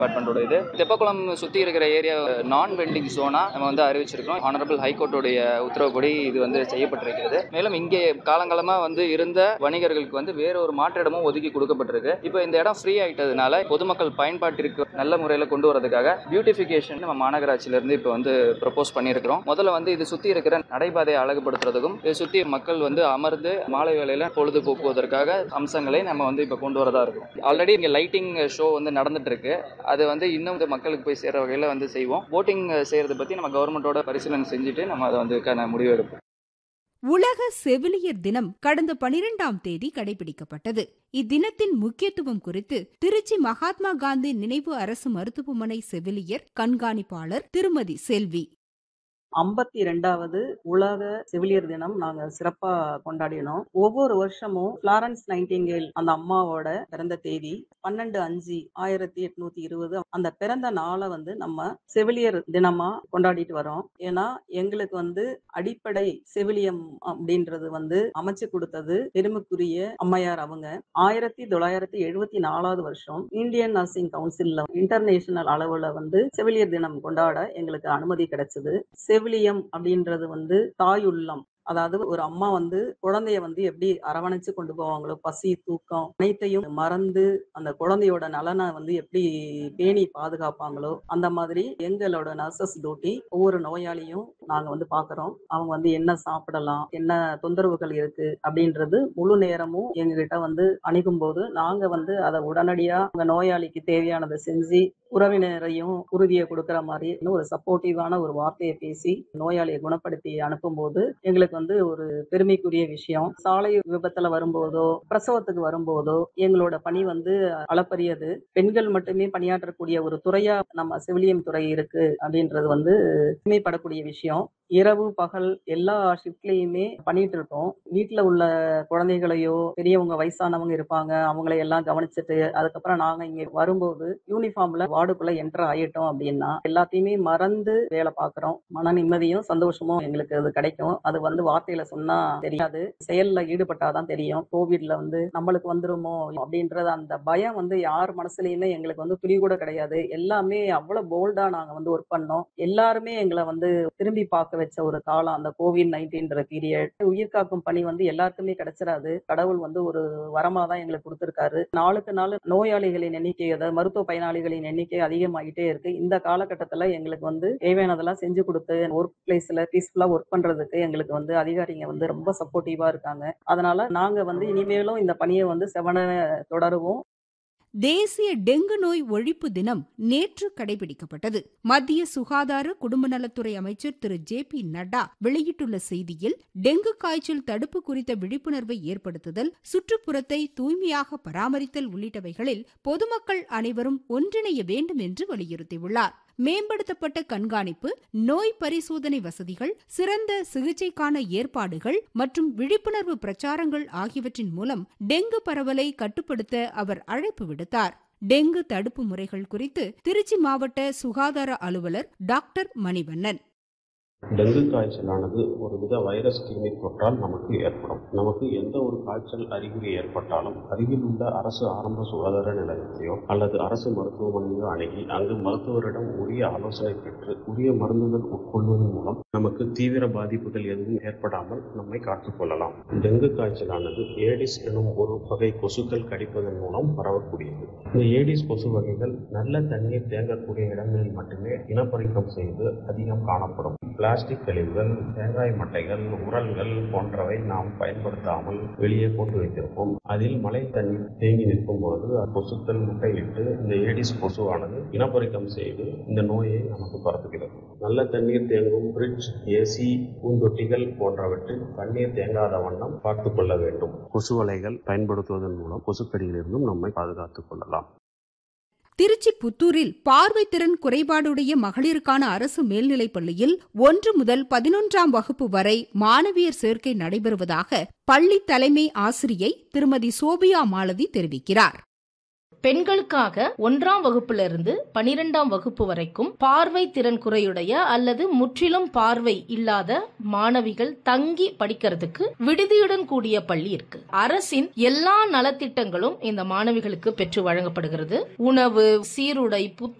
டிபார்ட்மெண்டோட இது தெப்பக்குளம் சுற்றி இருக்கிற ஏரியா நான் வெண்டிங் ஜோனா நம்ம வந்து அறிவிச்சிருக்கோம் ஹானரபிள் ஹைகோர்ட்டுடைய உத்தரவுப்படி இது வந்து செய்யப்பட்டிருக்கிறது மேலும் இங்கே காலங்காலமாக வந்து இருந்த வணிகர்களுக்கு வந்து வேற ஒரு மாற்று இடமும் ஒதுக்கி கொடுக்கப்பட்டிருக்கு இப்போ இந்த இடம் ஃப்ரீ ஆயிட்டதுனால பொதுமக்கள் பயன்பாட்டிற்கு நல்ல முறையில் கொண்டு வரதுக்காக பியூட்டிஃபிகேஷன் நம்ம மாநகராட்சியிலிருந்து இப்போ வந்து ப்ரப்போஸ் பண்ணியிருக்கிறோம் முதல்ல வந்து இது சுற்றி இருக்கிற நடைபாதையை அழகுபடுத்துறதுக்கும் இதை சுற்றி மக்கள் வந்து அமர்ந்து மாலை வேளையில் பொழுது போக்குவதற்காக அம்சங்களை நம்ம வந்து இப்போ கொண்டு வரதா இருக்கும் ஆல்ரெடி இங்கே லைட்டிங் ஷோ வந்து நடந்துட்டு இருக்கு அது வந்து இன்னும் இந்த மக்களுக்கு போய் சேர்ற வகையில் வந்து செய்வோம் போட்டிங் செய்யறதை பற்றி நம்ம கவர்மெண்டோட பரிசீலனை செஞ்சுட்டு நம்ம அதை வந்து முடிவு எடுப்போம் உலக செவிலியர் தினம் கடந்த பனிரெண்டாம் தேதி கடைபிடிக்கப்பட்டது இத்தினத்தின் முக்கியத்துவம் குறித்து திருச்சி மகாத்மா காந்தி நினைவு அரசு மருத்துவமனை செவிலியர் கண்காணிப்பாளர் திருமதி செல்வி ஐம்பத்தி இரண்டாவது உலக செவிலியர் தினம் நாங்க சிறப்பா கொண்டாடினோம் ஒவ்வொரு வருஷமும் பிளாரன்ஸ் நைன்டிங்கேல் அந்த அம்மாவோட பிறந்த தேதி பன்னெண்டு அஞ்சு ஆயிரத்தி எட்நூத்தி இருபது அந்த பிறந்த நாளை வந்து நம்ம செவிலியர் தினமா கொண்டாடிட்டு வரோம் ஏன்னா எங்களுக்கு வந்து அடிப்படை செவிலியம் அப்படின்றது வந்து அமைச்சு கொடுத்தது பெருமைக்குரிய அம்மையார் அவங்க ஆயிரத்தி தொள்ளாயிரத்தி எழுபத்தி நாலாவது வருஷம் இந்தியன் நர்சிங் கவுன்சில்ல இன்டர்நேஷனல் அளவுல வந்து செவிலியர் தினம் கொண்டாட எங்களுக்கு அனுமதி கிடைச்சது செவிலியம் அப்படின்றது வந்து தாயுள்ளம் அதாவது ஒரு அம்மா வந்து குழந்தைய வந்து எப்படி அரவணைச்சு கொண்டு போவாங்களோ பசி தூக்கம் அனைத்தையும் மறந்து அந்த குழந்தையோட நலனை வந்து எப்படி பேணி பாதுகாப்பாங்களோ அந்த மாதிரி எங்களோட நர்சஸ் டியூட்டி ஒவ்வொரு நோயாளியும் நாங்க வந்து பாக்குறோம் அவங்க வந்து என்ன சாப்பிடலாம் என்ன தொந்தரவுகள் இருக்கு அப்படின்றது முழு நேரமும் எங்ககிட்ட வந்து அணுகும் போது நாங்க வந்து அதை உடனடியா அந்த நோயாளிக்கு தேவையானதை செஞ்சு உறவினரையும் உறுதியை கொடுக்கிற மாதிரி ஒரு சப்போர்ட்டிவான ஒரு வார்த்தையை பேசி நோயாளியை குணப்படுத்தி அனுப்பும்போது எங்களுக்கு வந்து ஒரு பெருமைக்குரிய விஷயம் சாலை விபத்துல வரும்போதோ பிரசவத்துக்கு வரும்போதோ எங்களோட பணி வந்து அளப்பரியது பெண்கள் மட்டுமே பணியாற்றக்கூடிய ஒரு துறையா நம்ம செவிலியம் துறை இருக்கு அப்படின்றது வந்து பெருமைப்படக்கூடிய விஷயம் இரவு பகல் எல்லா ஷிஃப்ட்லயுமே பண்ணிட்டு இருக்கோம் வீட்டுல உள்ள குழந்தைகளையோ பெரியவங்க வயசானவங்க இருப்பாங்க அவங்களை எல்லாம் கவனிச்சுட்டு அதுக்கப்புறம் நாங்க இங்க வரும்போது யூனிஃபார்ம்ல வார்டுக்குள்ள என்டர் ஆயிட்டோம் அப்படின்னா எல்லாத்தையுமே மறந்து வேலை பார்க்குறோம் மன நிம்மதியும் சந்தோஷமும் எங்களுக்கு அது கிடைக்கும் அது வந்து வார்த்தையில சொன்னா தெரியாது செயல்ல ஈடுபட்டாதான் தெரியும் கோவிட்ல வந்து நம்மளுக்கு வந்துருமோ அப்படின்றது அந்த பயம் வந்து யார் மனசுலயுமே எங்களுக்கு வந்து துளி கூட கிடையாது எல்லாமே அவ்வளவு போல்டா நாங்க வந்து ஒர்க் பண்ணோம் எல்லாருமே எங்களை வந்து திரும்பி பார்க்க வச்ச ஒரு காலம் அந்த கோவிட் நைன்டீன்ற பீரியட் உயிர் காக்கும் பணி வந்து எல்லாருக்குமே கிடைச்சிடாது கடவுள் வந்து ஒரு வரமா தான் எங்களுக்கு கொடுத்திருக்காரு நாளுக்கு நாள் நோயாளிகளின் எண்ணிக்கை அதாவது மருத்துவ பயனாளிகளின் எண்ணிக்கை அதிகமாகிட்டே இருக்கு இந்த காலகட்டத்துல எங்களுக்கு வந்து தேவையானதெல்லாம் செஞ்சு கொடுத்து ஒர்க் பிளேஸ்ல பீஸ்ஃபுல்லா ஒர்க் பண்றதுக்கு எங்களுக்கு வந்து அதிகாரிங்க வந்து ரொம்ப சப்போர்ட்டிவா இருக்காங்க அதனால நாங்க வந்து இனிமேலும் இந்த பணியை வந்து செவன தொடருவோம் தேசிய டெங்கு நோய் ஒழிப்பு தினம் நேற்று கடைபிடிக்கப்பட்டது மத்திய சுகாதார குடும்ப நலத்துறை அமைச்சர் திரு ஜே பி நட்டா வெளியிட்டுள்ள செய்தியில் டெங்கு காய்ச்சல் தடுப்பு குறித்த விழிப்புணர்வை ஏற்படுத்துதல் சுற்றுப்புறத்தை தூய்மையாக பராமரித்தல் உள்ளிட்டவைகளில் பொதுமக்கள் அனைவரும் ஒன்றிணைய வேண்டும் என்று வலியுறுத்தியுள்ளார் மேம்படுத்தப்பட்ட கண்காணிப்பு நோய் பரிசோதனை வசதிகள் சிறந்த சிகிச்சைக்கான ஏற்பாடுகள் மற்றும் விழிப்புணர்வு பிரச்சாரங்கள் ஆகியவற்றின் மூலம் டெங்கு பரவலை கட்டுப்படுத்த அவர் அழைப்பு விடுத்தார் டெங்கு தடுப்பு முறைகள் குறித்து திருச்சி மாவட்ட சுகாதார அலுவலர் டாக்டர் மணிவண்ணன் டெங்கு காய்ச்சலானது ஒரு வித வைரஸ் கிருமி தொற்றால் நமக்கு ஏற்படும் நமக்கு எந்த ஒரு காய்ச்சல் அறிகுறி ஏற்பட்டாலும் அருகில் உள்ள அரசு ஆரம்ப சுகாதார நிலையத்தையோ அல்லது அரசு மருத்துவமனையோ அணுகி அங்கு மருத்துவரிடம் உரிய ஆலோசனை பெற்று உரிய மருந்துகள் உட்கொள்வதன் மூலம் நமக்கு தீவிர பாதிப்புகள் எதுவும் ஏற்படாமல் நம்மை காத்துக் கொள்ளலாம் டெங்கு காய்ச்சலானது ஏடிஸ் எனும் ஒரு வகை கொசுக்கள் கடிப்பதன் மூலம் பரவக்கூடியது இந்த ஏடிஸ் கொசு வகைகள் நல்ல தண்ணீர் தேங்கக்கூடிய இடங்களில் மட்டுமே இனப்பெருக்கம் செய்து அதிகம் காணப்படும் பிளாஸ்டிக் கழிவுகள் தேங்காய் மட்டைகள் உரல்கள் போன்றவை நாம் பயன்படுத்தாமல் வெளியே போட்டு வைத்திருப்போம் அதில் மழை தண்ணீர் தேங்கி நிற்கும் பொழுது கொசுக்கள் முட்டையிட்டு இந்த ஏடிஸ் கொசுவானது இனப்பெருக்கம் செய்து இந்த நோயை நமக்கு பரப்புகிறது நல்ல தண்ணீர் தேங்கும் பிரிட்ஜ் ஏசி பூந்தொட்டிகள் போன்றவற்றில் தண்ணீர் தேங்காத வண்ணம் பார்த்துக் கொள்ள வேண்டும் கொசு வலைகள் பயன்படுத்துவதன் மூலம் கொசுக்கடியிலிருந்தும் நம்மை பாதுகாத்துக் கொள்ளலாம் திருச்சி புத்தூரில் பார்வைத்திறன் குறைபாடுடைய மகளிருக்கான அரசு மேல்நிலைப் பள்ளியில் ஒன்று முதல் பதினொன்றாம் வகுப்பு வரை மாணவியர் சேர்க்கை நடைபெறுவதாக பள்ளி தலைமை ஆசிரியை திருமதி சோபியா மாலதி தெரிவிக்கிறார் பெண்களுக்காக ஒன்றாம் வகுப்புல இருந்து பனிரெண்டாம் வகுப்பு வரைக்கும் பார்வை திறன் குறையுடைய அல்லது முற்றிலும் பார்வை இல்லாத மாணவிகள் தங்கி படிக்கிறதுக்கு விடுதியுடன் கூடிய பள்ளி இருக்கு அரசின் எல்லா நலத்திட்டங்களும் இந்த மாணவிகளுக்கு பெற்று வழங்கப்படுகிறது உணவு சீருடை புத்தகம்